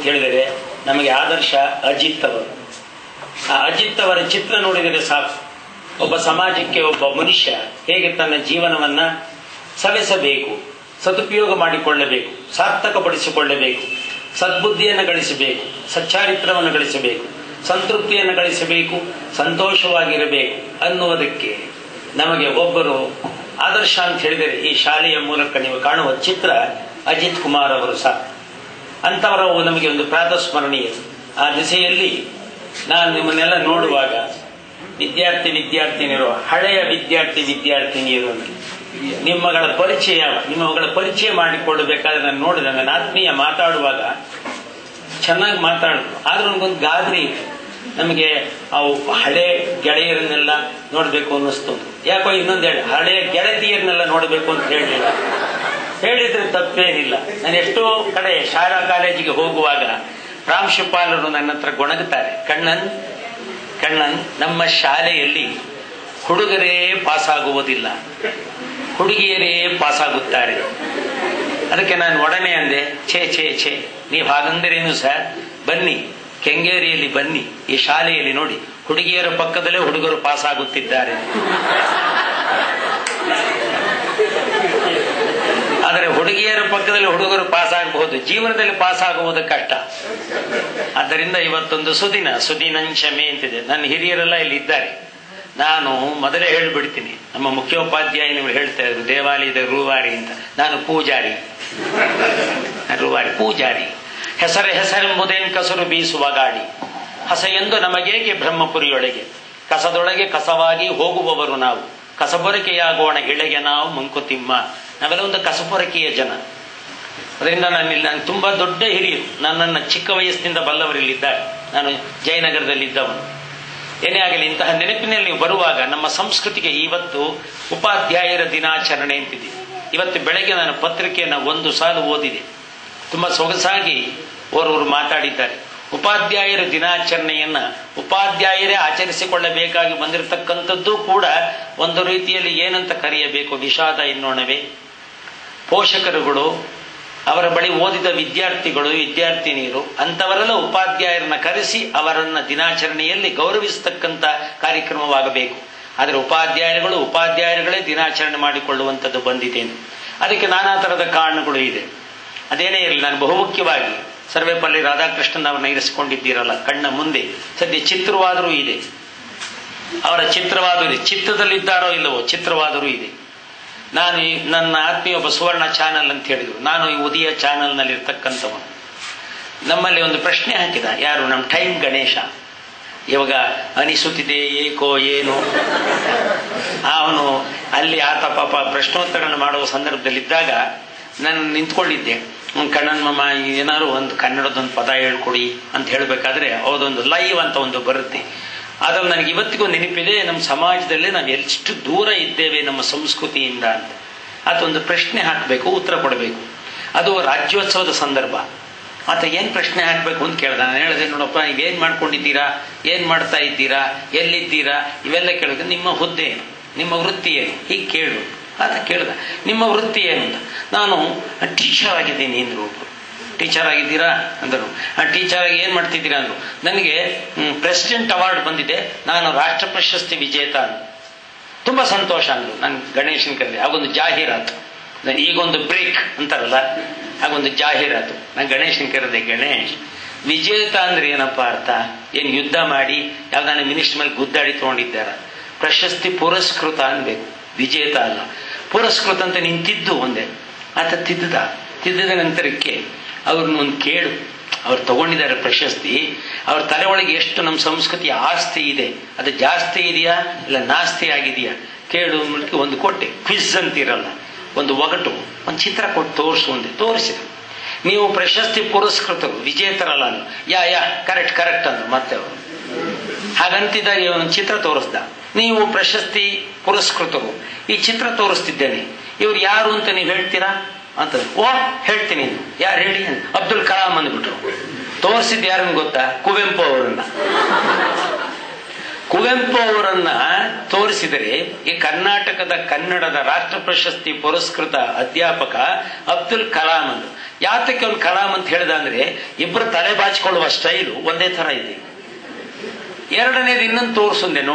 ಹೇಳಿದರೆ ನಮಗೆ ಆದರ್ಶ ಅಜಿತ್ ಅವರು ಆ ಅಜಿತ್ ಅವರ ಚಿತ್ರ ನೋಡಿದರೆ ಸಾಕು ಒಬ್ಬ ಸಮಾಜಕ್ಕೆ ಒಬ್ಬ ಮನುಷ್ಯ ಹೇಗೆ ತನ್ನ ಜೀವನವನ್ನ ಸವೆಸಬೇಕು ಸದುಪಯೋಗ ಮಾಡಿಕೊಳ್ಳಬೇಕು ಸಾರ್ಥಕಪಡಿಸಿಕೊಳ್ಳಬೇಕು ಸದ್ಬುದ್ಧಿಯನ್ನು ಗಳಿಸಬೇಕು ಸಚ್ಚಾರಿತ್ರವನ್ನು ಗಳಿಸಬೇಕು ಸಂತೃಪ್ತಿಯನ್ನು ಗಳಿಸಬೇಕು ಸಂತೋಷವಾಗಿರಬೇಕು ಅನ್ನುವುದಕ್ಕೆ ನಮಗೆ ಒಬ್ಬರು ಆದರ್ಶ ಅಂತ ಹೇಳಿದರೆ ಈ ಶಾಲೆಯ ಮೂಲಕ ನೀವು ಕಾಣುವ ಚಿತ್ರ ಅಜಿತ್ ಕುಮಾರ್ ಅವರು ಸಹ ಅಂಥವರ ನಮಗೆ ಒಂದು ಪ್ರಾತಸ್ಮರಣೀಯ ಆ ದಿಸೆಯಲ್ಲಿ ನಾನು ನಿಮ್ಮನ್ನೆಲ್ಲ ನೋಡುವಾಗ ವಿದ್ಯಾರ್ಥಿ ವಿದ್ಯಾರ್ಥಿನಿಯರು ಹಳೆಯ ವಿದ್ಯಾರ್ಥಿ ವಿದ್ಯಾರ್ಥಿನಿಯರು ಅಂತ ನಿಮ್ಮಗಳ ಪರಿಚಯ ನಿಮ್ಮಗಳ ಪರಿಚಯ ಮಾಡಿಕೊಳ್ಳಬೇಕಾದ್ರೆ ನಾನು ನೋಡಿದೆ ನನ್ನ ಆತ್ಮೀಯ ಮಾತಾಡುವಾಗ ಚೆನ್ನಾಗಿ ಮಾತಾಡಿದ್ರು ಆದ್ರೂ ನನಗೊಂದು ಗಾಬರಿ ಇತ್ತು. ನಮಗೆ ಅವು ಹಳೆ ಗೆಳೆಯರನ್ನೆಲ್ಲ ನೋಡಬೇಕು ಅನ್ನಿಸ್ತು ಯಾಕೋ ಇನ್ನೊಂದು ಹೇಳಿ ಹಳೆ ಗೆಳತಿಯರನ್ನೆಲ್ಲ ನೋಡಬೇಕು ಅಂತ ಹೇಳಲಿಲ್ಲ ಹೇಳಿದ್ರೆ ತಪ್ಪೇನಿಲ್ಲ ನಾನು ಎಷ್ಟೋ ಕಡೆ ಶಾಲಾ ಕಾಲೇಜಿಗೆ ಹೋಗುವಾಗ ಪ್ರಾಂಶುಪಾಲರು ನನ್ನ ಹತ್ರ ಗೊಣಗುತ್ತಾರೆ ಕಣ್ಣನ್ ಕಣ್ಣನ್ ನಮ್ಮ ಶಾಲೆಯಲ್ಲಿ ಹುಡುಗರೇ ಪಾಸಾಗುವುದಿಲ್ಲ ಹುಡುಗಿಯರೇ ಪಾಸಾಗುತ್ತಾರೆ ಅದಕ್ಕೆ ನಾನು ಒಡನೆ ಅಂದೆ ಛೇ ಛೇ ಛೇ ನೀವು ಹಾಗಂದಿರೇನು ಸರ್ ಬನ್ನಿ ಕೆಂಗೇರಿಯಲ್ಲಿ ಬನ್ನಿ ಈ ಶಾಲೆಯಲ್ಲಿ ನೋಡಿ ಹುಡುಗಿಯರ ಪಕ್ಕದಲ್ಲೇ ಹುಡುಗರು ಪಾಸ್ ಆಗುತ್ತಿದ್ದಾರೆ ಆದರೆ ಹುಡುಗಿಯರ ಪಕ್ಕದಲ್ಲಿ ಹುಡುಗರು ಪಾಸ್ ಆಗಬಹುದು ಜೀವನದಲ್ಲಿ ಪಾಸ್ ಆಗುವುದು ಕಷ್ಟ ಆದ್ದರಿಂದ ಇವತ್ತೊಂದು ಸುದಿನ ಸುದಿನಂಶಮೆ ಅಂತಿದೆ ನನ್ನ ಹಿರಿಯರೆಲ್ಲ ಇಲ್ಲಿ ಇದ್ದಾರೆ ನಾನು ಮೊದಲೇ ಹೇಳಿಬಿಡ್ತೀನಿ ನಮ್ಮ ಮುಖ್ಯೋಪಾಧ್ಯಾಯನಿಗಳು ಹೇಳ್ತಾ ಇದ್ರು ದೇವಾಲಯದ ರೂವಾರಿ ಅಂತ ನಾನು ಪೂಜಾರಿ ರೂವಾರಿ ಪೂಜಾರಿ ಹೆಸರ ಹೆಸರೆಂಬುದೇನ್ ಕಸರು ಬೀಸುವ ಗಾಡಿ ಹಸೆಯೆಂದು ನಮಗೇಗೆ ಬ್ರಹ್ಮಪುರಿಯೊಳಗೆ ಕಸದೊಳಗೆ ಕಸವಾಗಿ ಹೋಗುವವರು ನಾವು ಕಸಬೊರಕೆಯಾಗೋಣ ಇಳೆಗೆ ನಾವು ಮಂಕುತಿಮ್ಮ ನಾವೆಲ್ಲ ಒಂದು ಕಸಬೊರಕೆಯ ಜನ ಅದರಿಂದ ನಾನು ಇಲ್ಲಿ ನಾನು ತುಂಬಾ ದೊಡ್ಡ ಹಿರಿಯರು ನನ್ನನ್ನು ಚಿಕ್ಕ ವಯಸ್ಸಿನಿಂದ ಬಲ್ಲವರಿಲ್ಲಿದ್ದಾರೆ ನಾನು ಜಯನಗರದಲ್ಲಿದ್ದವನು ಏನೇ ಆಗಲಿ ಇಂತಹ ನೆನಪಿನಲ್ಲಿ ನೀವು ಬರುವಾಗ ನಮ್ಮ ಸಂಸ್ಕೃತಿಗೆ ಇವತ್ತು ಉಪಾಧ್ಯಾಯರ ದಿನಾಚರಣೆ ಅಂತಿದೆ ಇವತ್ತು ಬೆಳಗ್ಗೆ ನಾನು ಪತ್ರಿಕೆಯನ್ನು ಒಂದು ಸಾಲು ಓದಿದೆ ತುಂಬಾ ಸೊಗಸಾಗಿ ಓರ್ವರು ಮಾತಾಡಿದ್ದಾರೆ ಉಪಾಧ್ಯಾಯರ ದಿನಾಚರಣೆಯನ್ನ ಉಪಾಧ್ಯಾಯರೇ ಆಚರಿಸಿಕೊಳ್ಳಬೇಕಾಗಿ ಬಂದಿರತಕ್ಕಂಥದ್ದು ಕೂಡ ಒಂದು ರೀತಿಯಲ್ಲಿ ಏನಂತ ಕರೆಯಬೇಕು ವಿಷಾದ ಎನ್ನೋಣವೇ ಪೋಷಕರುಗಳು ಅವರ ಬಳಿ ಓದಿದ ವಿದ್ಯಾರ್ಥಿಗಳು ವಿದ್ಯಾರ್ಥಿನಿಯರು ಅಂಥವರೆಲ್ಲ ಉಪಾಧ್ಯಾಯರನ್ನ ಕರೆಸಿ ಅವರನ್ನ ದಿನಾಚರಣೆಯಲ್ಲಿ ಗೌರವಿಸತಕ್ಕಂಥ ಕಾರ್ಯಕ್ರಮವಾಗಬೇಕು ಆದರೆ ಉಪಾಧ್ಯಾಯರುಗಳು ಉಪಾಧ್ಯಾಯರುಗಳೇ ದಿನಾಚರಣೆ ಮಾಡಿಕೊಳ್ಳುವಂಥದ್ದು ಬಂದಿದೆ ಅದಕ್ಕೆ ನಾನಾ ಥರದ ಕಾರಣಗಳು ಇದೆ ಅದೇನೇ ಇರಲಿ ನಾನು ಬಹುಮುಖ್ಯವಾಗಿ ಸರ್ವೇಪಲ್ಲಿ ರಾಧಾಕೃಷ್ಣನ್ ಅವರನ್ನ ಇರಿಸಿಕೊಂಡಿದ್ದೀರಲ್ಲ ಕಣ್ಣ ಮುಂದೆ ಸದ್ಯ ಚಿತ್ರವಾದರೂ ಇದೆ ಅವರ ಚಿತ್ರವಾದರೂ ಇದೆ ಚಿತ್ರದಲ್ಲಿದ್ದಾರೋ ಇಲ್ಲವೋ ಚಿತ್ರವಾದರೂ ಇದೆ ನಾನು ಈ ನನ್ನ ಆತ್ಮೀಯ ಒಬ್ಬ ಸುವರ್ಣ ಚಾನಲ್ ಅಂತ ಹೇಳಿದ್ರು ನಾನು ಈ ಉದಯ ಚಾನಲ್ನಲ್ಲಿ ಇರ್ತಕ್ಕಂಥವನು ನಮ್ಮಲ್ಲಿ ಒಂದು ಪ್ರಶ್ನೆ ಹಾಕಿದ ಯಾರು ನಮ್ಮ ಟೈಮ್ ಗಣೇಶ ಇವಾಗ ಅನಿಸುತ್ತಿದೆ ಏಕೋ ಏನು ಅವನು ಅಲ್ಲಿ ಆತ ಪಾಪ ಪ್ರಶ್ನೋತ್ತರಗಳನ್ನು ಮಾಡುವ ಸಂದರ್ಭದಲ್ಲಿದ್ದಾಗ ನಾನು ನಿಂತ್ಕೊಂಡಿದ್ದೆ ಕಣ್ಣನ್ ಮಮ್ಮ ಏನಾದ್ರು ಒಂದು ಕನ್ನಡದೊಂದು ಪದ ಹೇಳ್ಕೊಡಿ ಅಂತ ಹೇಳಬೇಕಾದ್ರೆ ಅವದೊಂದು ಲೈವ್ ಅಂತ ಒಂದು ಬರುತ್ತೆ ಆದ್ರೆ ನನಗೆ ಇವತ್ತಿಗೂ ನೆನಪಿದೆ ನಮ್ಮ ಸಮಾಜದಲ್ಲಿ ನಾವು ಎಷ್ಟು ದೂರ ಇದ್ದೇವೆ ನಮ್ಮ ಸಂಸ್ಕೃತಿಯಿಂದ ಅಂತ ಅದೊಂದು ಪ್ರಶ್ನೆ ಹಾಕಬೇಕು ಉತ್ತರ ಕೊಡಬೇಕು ಅದು ರಾಜ್ಯೋತ್ಸವದ ಸಂದರ್ಭ ಆತ ಏನ್ ಪ್ರಶ್ನೆ ಹಾಕಬೇಕು ಅಂತ ಕೇಳ್ದ ನಾನು ಹೇಳಿದೆ ನೋಡಪ್ಪ ನೀವೇನ್ ಮಾಡ್ಕೊಂಡಿದ್ದೀರಾ ಏನ್ ಮಾಡ್ತಾ ಇದ್ದೀರಾ ಎಲ್ಲಿದ್ದೀರಾ ಇವೆಲ್ಲ ಕೇಳಿದ್ರೆ ನಿಮ್ಮ ಹುದ್ದೆ ಏನು ನಿಮ್ಮ ವೃತ್ತಿ ಏನು ಹೀಗೆ ಕೇಳು ಆತ ಕೇಳ್ದ ನಿಮ್ಮ ವೃತ್ತಿ ಏನು ಅಂತ ನಾನು ಟೀಚರ್ ಆಗಿದ್ದೀನಿ ಅಂದ್ರು ಒಬ್ರು ಟೀಚರ್ ಆಗಿದ್ದೀರಾ ಅಂದರು ಆ ಟೀಚರ್ ಆಗಿ ಏನ್ ಮಾಡ್ತಿದ್ದೀರಾ ಅಂದ್ರು ನನಗೆ ಪ್ರೆಸಿಡೆಂಟ್ ಅವಾರ್ಡ್ ಬಂದಿದೆ ನಾನು ರಾಷ್ಟ್ರ ಪ್ರಶಸ್ತಿ ವಿಜೇತ ಅಂದ್ರು ತುಂಬಾ ಸಂತೋಷ ಅಂದ್ರು ನಾನು ಗಣೇಶನ್ ಕರೆದೆ ಆಗೊಂದು ಜಾಹೀರಾತು ಈಗೊಂದು ಬ್ರೇಕ್ ಅಂತಾರಲ್ಲ ಆಗೊಂದು ಜಾಹೀರಾತು ನಾನು ಗಣೇಶನ್ ಕರೆದೆ ಗಣೇಶ್ ವಿಜೇತ ಅಂದ್ರೆ ಏನಪ್ಪಾ ಅರ್ಥ ಏನ್ ಯುದ್ಧ ಮಾಡಿ ಯಾವ್ದಾನ ಮಿನಿಸ್ಟರ್ ಮೇಲೆ ಗುದ್ದಾಡಿ ತಗೊಂಡಿದ್ದಾರ ಪ್ರಶಸ್ತಿ ಪುರಸ್ಕೃತ ಅನ್ಬೇಕು ವಿಜೇತ ಅಲ್ಲ ಪುರಸ್ಕೃತ ಅಂತ ನಿಂತಿದ್ದು ಒಂದೇ ಆತ ತಿದ್ದದ ತಿದ್ದಿದ ನಂತರಕ್ಕೆ ಅವ್ರನ್ನ ಒಂದು ಕೇಳು ಅವ್ರು ತಗೊಂಡಿದ್ದಾರೆ ಪ್ರಶಸ್ತಿ ಅವ್ರ ತಲೆ ಒಳಗೆ ಎಷ್ಟು ನಮ್ಮ ಸಂಸ್ಕೃತಿ ಆಸ್ತಿ ಇದೆ ಅದು ಜಾಸ್ತಿ ಇದೆಯಾ ಇಲ್ಲ ನಾಸ್ತಿ ಆಗಿದೆಯಾ ಕೇಳು ಮೂಲಕ ಒಂದು ಕೊಟ್ಟೆ ಕ್ವಿಜ್ ಅಂತಿರಲ್ಲ ಒಂದು ಒಗಟು ಒಂದು ಚಿತ್ರ ಕೊಟ್ಟು ತೋರಿಸು ಒಂದೆ ತೋರಿಸಿದ್ರು ನೀವು ಪ್ರಶಸ್ತಿ ಪುರಸ್ಕೃತರು ವಿಜೇತರಲ್ಲ ಅಂದ್ರು ಯಾ ಯಾ ಕರೆಕ್ಟ್ ಕರೆಕ್ಟ್ ಅಂದ್ರು ಮತ್ತೆ ಅವರು ಹಾಗಂತಿದ್ದಾಗ ಒಂದು ಚಿತ್ರ ತೋರಿಸ್ದ ನೀವು ಪ್ರಶಸ್ತಿ ಪುರಸ್ಕೃತರು ಈ ಚಿತ್ರ ತೋರಿಸ್ತಿದ್ದೇನೆ ಇವ್ರು ಯಾರು ಅಂತ ನೀವು ಹೇಳ್ತೀರಾ ಅಂತ ಓ ಹೇಳ್ತೀನಿ ಯಾರು ಹೇಳಿ ಅಬ್ದುಲ್ ಕಲಾಂ ಅಂದ್ಬಿಟ್ರು ತೋರಿಸಿದ್ ಯಾರನ್ನ ಗೊತ್ತಾ ಕುವೆಂಪು ಅವರನ್ನ ಕುವೆಂಪು ಅವರನ್ನ ತೋರಿಸಿದರೆ ಈ ಕರ್ನಾಟಕದ ಕನ್ನಡದ ರಾಷ್ಟ್ರ ಪ್ರಶಸ್ತಿ ಪುರಸ್ಕೃತ ಅಧ್ಯಾಪಕ ಅಬ್ದುಲ್ ಕಲಾಂ ಅಂತ ಯಾತಕ್ಕೆ ಅವ್ನು ಕಲಾಂ ಅಂತ ಹೇಳ್ದ ಅಂದ್ರೆ ಇಬ್ಬರು ತಲೆ ಬಾಚಿಕೊಳ್ಳುವ ಸ್ಟೈಲು ಒಂದೇ ತರ ಇದೆ ಎರಡನೇದು ಇನ್ನೊಂದು ತೋರಿಸುಂದೆ